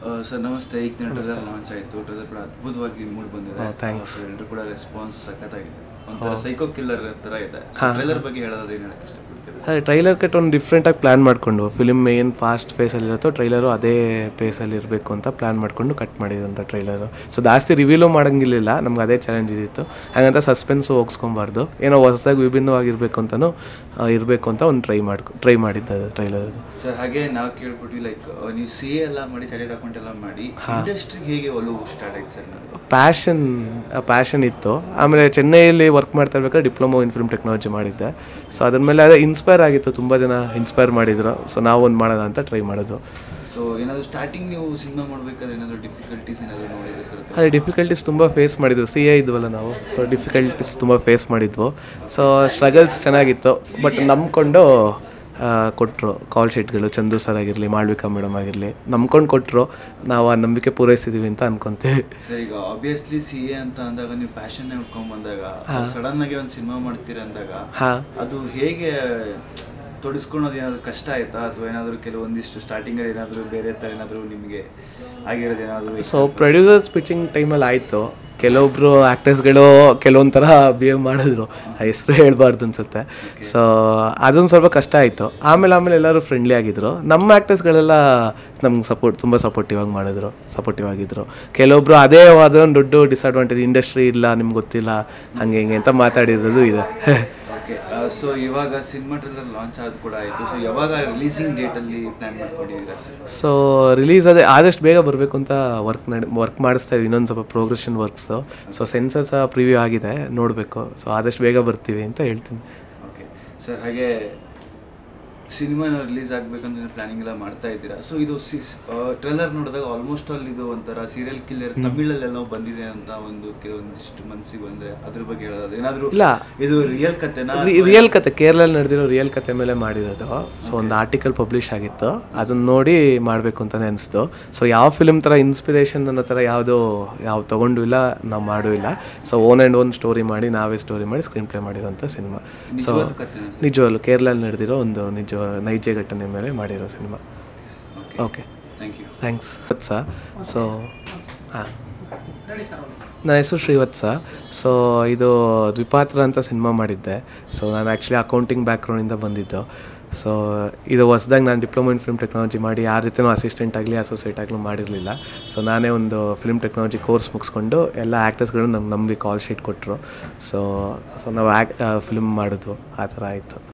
Sir ನಮಸ್ತೆ ಈಗ trailer launch ಆಯಿತು ಟ್ರೇಲರ್ ಕೂಡ ಅದ್ಭುತವಾಗಿ ಮೂಡ್ ಬಂದಿದೆ Oh, thanks. ಎಲ್ಲರೂ ಕೂಡ ರೆಸ್ಪಾನ್ಸ್ ಸಖತ್ತಾಗಿದೆ ಒಂಥರ ಸೈಕೋ ಕಿಲ್ಲರ್ ಥರ ಇದೆ ಟ್ರೇಲರ್ ಬಗ್ಗೆ ಹೇಳೋದು ಏನು ಹೇಳಕ್ಕೆ ಇಷ್ಟಪಡ್ತೀರಾ ಅದೇ ಟ್ರೈಲರ್ ಕಟ್ ಒಂದು ಡಿಫ್ರೆಂಟಾಗಿ ಪ್ಲ್ಯಾನ್ ಮಾಡಿಕೊಂಡು ಫಿಲಿಮ್ ಏನು ಫಾಸ್ಟ್ ಫೇಸಲ್ಲಿ ಇರುತ್ತೋ ಟ್ರೈಲರು ಅದೇ ಪೇಸಲ್ಲಿ ಇರಬೇಕು ಅಂತ ಪ್ಲ್ಯಾನ್ ಮಾಡಿಕೊಂಡು ಕಟ್ ಮಾಡಿದಂಥ ಟ್ರೈಲರು ಸೊ ಜಾಸ್ತಿ ರಿವೀಲು ಮಾಡೋಂಗಿಲ್ಲ ನಮ್ಗೆ ಅದೇ ಚಾಲೆಂಜ್ ಇದ್ದಿತ್ತು ಹಾಗಂತ ಸಸ್ಪೆನ್ಸು ಹೋಗ್ಸ್ಕೊಬಾರ್ದು ಏನೋ ಹೊಸದಾಗಿ ವಿಭಿನ್ನವಾಗಿರಬೇಕು ಅಂತಲೂ ಇರಬೇಕು ಅಂತ ಒಂದು ಟ್ರೈ ಮಾಡ್ಕೊ ಟ್ರೈ ಮಾಡಿದ್ದೆ ಟ್ರೈಲರ್ ಸರ್ ಹಾಗೆ ನಾವು ಕೇಳ್ಬಿಟ್ವಿ ಲೈಕ್ ನೀವು ಸಿ ಎ ಎಲ್ಲ ಮಾಡಿ ಕರಿಯರ್ ಅಕೌಂಟ್ ಎಲ್ಲ ಮಾಡಿ ಇಂಡಸ್ಟ್ರಿಗೆ ಹೇಗೆ ಒಲವು ಸ್ಟಾರ್ಟ್ ಆಯ್ತು ಸರ್ ನಾನು ಪ್ಯಾಷನ್ ಪ್ಯಾಷನ್ ಇತ್ತು ಆಮೇಲೆ ಚೆನ್ನೈಯಲ್ಲಿ ವರ್ಕ್ ಮಾಡ್ತಾ ಇರ್ಬೇಕಾದ್ರೆ ಡಿಪ್ಲೊಮೊ ಇನ್ ಫಿಲ್ಮ್ ಟೆಕ್ನಾಲಜಿ ಮಾಡಿದ್ದೆ ಸೊ ಅದ್ರ ಮೇಲೆ ಅದೇ ಇನ್ಸ್ಪೈರ್ ಆಗಿತ್ತು ತುಂಬ ಜನ ಇನ್ಸ್ಪೈರ್ ಮಾಡಿದ್ರು ಸೊ ನಾವು ಒಂದು ಮಾಡೋಣ ಅಂತ ಟ್ರೈ ಮಾಡೋದು ಸೊ ಏನಾದರೂ ಸ್ಟಾರ್ಟಿಂಗ್ ನೀವು ಸಿನಿಮಾ ಮಾಡಬೇಕಾದ್ರೆ ಏನಾದರೂ ಡಿಫಿಕಲ್ಟೀಸ್ ಏನಾದರೂ ನೋಡಿದ್ರೆ ಸರ್ ಅದೇ ಡಿಫಿಕಲ್ಟೀಸ್ ತುಂಬ ಫೇಸ್ ಮಾಡಿದ್ವು ಸಿ ಎ ಇದ್ವಲ್ಲ ನಾವು ಸೊ ಡಿಫಿಕಲ್ಟೀಸ್ ತುಂಬ ಫೇಸ್ ಮಾಡಿದ್ವು ಸೊ ಸ್ಟ್ರಗಲ್ಸ್ ಚೆನ್ನಾಗಿತ್ತು ಬಟ್ ನಂಬ್ಕೊಂಡು ಕೊಟ್ಟರು ಕಾಲ್ ಶೀಟ್ಗಳು ಚಂದು ಸರ್ ಆಗಿರಲಿ ಮಾಳ್ವಿಕಾ ಮೇಡಮ್ ಆಗಿರಲಿ ನಂಬ್ಕೊಂಡು ಕೊಟ್ಟರು ನಾವು ಆ ನಂಬಿಕೆ ಪೂರೈಸಿದ್ದೀವಿ ಅಂತ ಅನ್ಕೊಂತೀವಿ ಸರ್ ಈಗ ಆಬ್ವಿಯಸ್ಲಿ ಸಿ ಎ ಅಂತ ಅಂದಾಗ ನೀವು ಪ್ಯಾಷನ್ ಉಟ್ಕೊಂಡ್ ಬಂದಾಗ ಸಡನ್ ಆಗಿ ಒಂದು ಸಿನಿಮಾ ಮಾಡ್ತೀರ ಅಂದಾಗ ಹಾಂ ಅದು ಹೇಗೆ ತೊಡಸ್ಕೊಳೋದು ಏನಾದ್ರು ಕಷ್ಟ ಆಯ್ತಾ ಅಥವಾ ಏನಾದರೂ ಕೆಲವೊಂದಿಷ್ಟು ಸ್ಟಾರ್ಟಿಂಗ್ ಏನಾದರೂ ಬೇರೆ ಥರ ಏನಾದರೂ ನಿಮಗೆ ಆಗಿರೋದು ಏನಾದರೂ ಸೊ ಪ್ರೊಡ್ಯೂಸರ್ಸ್ ಪಿಚಿಂಗ್ ಟೈಮಲ್ಲಿ ಆಯಿತು ಕೆಲವೊಬ್ರು ಆ್ಯಕ್ಟರ್ಸ್ಗಳು ಕೆಲವೊಂದು ಥರ ಬಿಹೇವ್ ಮಾಡಿದ್ರು ಹೆಸರು ಹೇಳ್ಬಾರ್ದು ಅನ್ಸುತ್ತೆ ಸೊ ಅದೊಂದು ಸ್ವಲ್ಪ ಕಷ್ಟ ಆಯಿತು ಆಮೇಲೆ ಆಮೇಲೆ ಎಲ್ಲರೂ ಫ್ರೆಂಡ್ಲಿ ಆಗಿದ್ರು ನಮ್ಮ ಆ್ಯಕ್ಟರ್ಸ್ಗಳೆಲ್ಲ ನಮ್ಗೆ ಸಪೋರ್ಟ್ ತುಂಬ ಸಪೋರ್ಟಿವ್ ಆಗಿ ಮಾಡಿದ್ರು ಸಪೋರ್ಟಿವ್ ಆಗಿದ್ರು ಕೆಲವೊಬ್ರು ಅದೇ ಅದೊಂದು ದೊಡ್ಡ ಡಿಸಡ್ವಾಂಟೇಜ್ ಇಂಡಸ್ಟ್ರಿ ಇಲ್ಲ ನಿಮ್ಗೆ ಗೊತ್ತಿಲ್ಲ ಹಂಗೆ ಹಿಂಗೆ ಅಂತ ಮಾತಾಡಿರೋದು ಇದೆ ಓಕೆ ಸೊ ಇವಾಗ ಸಿನಿಮಾ ಟ್ರೇಲರ್ ಲಾಂಚ್ ಆದ ಕೂಡ ಆಯಿತು ಸೊ ಯಾವಾಗ ರಿಲೀಸಿಂಗ್ ಡೇಟಲ್ಲಿ ಪ್ಲ್ಯಾನ್ ಮಾಡ್ಕೊಂಡಿದ್ದೀರಾ ಸರ್ ಸೊ ರಿಲೀಸ್ ಅದೇ ಆದಷ್ಟು ಬೇಗ ಬರಬೇಕು ಅಂತ ವರ್ಕ್ ನಡೆ ವರ್ಕ್ ಮಾಡಿಸ್ತಾ ಇದ್ದೀವಿ ಇನ್ನೊಂದು ಸ್ವಲ್ಪ ಪ್ರೋಗ್ರೆಷನ್ ವರ್ಕ್ಸು ಸೊ ಸೆನ್ಸರ್ ಸಹ ಪ್ರಿವ್ಯೂ ಆಗಿದೆ ನೋಡಬೇಕು ಸೊ ಆದಷ್ಟು ಬೇಗ ಬರ್ತೀವಿ ಅಂತ ಹೇಳ್ತೀನಿ ಓಕೆ ಸರ್ ಹಾಗೆ ಸಿನಿಮಾ ರಿಲೀಸ್ ಆಗ್ಬೇಕಂತ ಪ್ಲಾನಿಂಗ್ ಎಲ್ಲ ಮಾಡ್ತಾ ಇದ್ದೀರಾ ಸೊ ಇದು ಟ್ರೇಲರ್ ನೋಡಿದಾಗ ಆಲ್ಮೋಸ್ಟ್ ಆಲ್ ಇದು ಒಂಥರ ಸೀರಿಯಲ್ ಕಿಲ್ಲರ್ ತಮಿಳಲ್ಲೆಲ್ಲ ಬಂದಿದೆ ಅಂತ ಒಂದು ಕೆಲವೊಂದಿಷ್ಟು ಮನಸ್ಸಿಗೆ ಬಂದ್ರೆ ಅದ್ರ ಬಗ್ಗೆ ಹೇಳೋದು ಏನಾದರೂ ಇಲ್ಲ. ಇದು ರಿಯಲ್ ಕತೆನಾ ರಿಯಲ್ ಕತೆ ಕೇರಳಲ್ಲಿ ನಡೆದಿರೋ ರಿಯಲ್ ಕತೆ ಮೇಲೆ ಮಾಡಿರೋದು ಸೊ ಒಂದು ಆರ್ಟಿಕಲ್ ಪಬ್ಲಿಷ್ ಆಗಿತ್ತು ಅದನ್ನ ನೋಡಿ ಮಾಡಬೇಕು ಅಂತಲೇ ಅನಿಸ್ತು ಸೊ ಯಾವ ಫಿಲ್ಮ್ ಥರ ಇನ್ಸ್ಪಿರೇಷನ್ ಅನ್ನೋ ಥರ ಯಾವುದೋ ಯಾವ ತೊಗೊಂಡು ಇಲ್ಲ ನಾವು ಮಾಡೂ ಇಲ್ಲ so own and own story ಮಾಡಿ ನಾವೇ ಸ್ಟೋರಿ ಮಾಡಿ ಸ್ಕ್ರೀನ್ ಪ್ಲೇ ಮಾಡಿರೋಂಥ ಸಿನಿಮಾ ಸೊ ನಿಜವಾದ ಕತೆನಾ ಸರ್ ನಿಜವಲ್ಲೂ ಕೇರಳಲ್ಲಿ ನಡೆದಿರೋ ಒಂದು ನಿಜ ನೈಜ ಘಟನೆ ಮೇಲೆ ಮಾಡಿರೋ cinema okay thank you thanks Vatsa so ಹಾಂ ನನ್ನ ಹೆಸರು ಶ್ರೀವತ್ಸ ಸೊ ಇದು ದ್ವಿಪಾತ್ರ ಅಂತ ಸಿನಿಮಾ ಮಾಡಿದ್ದೆ ಸೊ ನಾನು ಆ್ಯಕ್ಚುಲಿ ಅಕೌಂಟಿಂಗ್ ಬ್ಯಾಕ್ಗ್ರೌಂಡಿಂದ ಬಂದಿದ್ದು ಸೊ ಇದು ಹೊಸ್ದಾಗಿ ನಾನು ಡಿಪ್ಲೊಮಾ ಇನ್ ಫಿಲ್ಮ್ ಟೆಕ್ನಾಲಜಿ ಮಾಡಿ ಯಾರ ಜೊತೆನೂ ಅಸಿಸ್ಟೆಂಟ್ ಆಗಲಿ ಅಸೋಸಿಯೇಟ್ ಆಗಲಿ ಮಾಡಿರಲಿಲ್ಲ ಸೊ ನಾನೇ ಒಂದು ಫಿಲ್ಮ್ ಟೆಕ್ನಾಲಜಿ ಕೋರ್ಸ್ ಮುಗಿಸ್ಕೊಂಡು ಎಲ್ಲ ಆ್ಯಕ್ಟರ್ಸ್ಗಳು ನಂಗೆ ನಂಬಿ ಕಾಲ್ ಶೀಟ್ ಕೊಟ್ಟರು ಸೊ ಸೊ ನಾವು ಆ್ಯಕ್ ಫಿಲ್ಮ್ ಮಾಡಿದ್ವು ಆ ಥರ ಆಯಿತು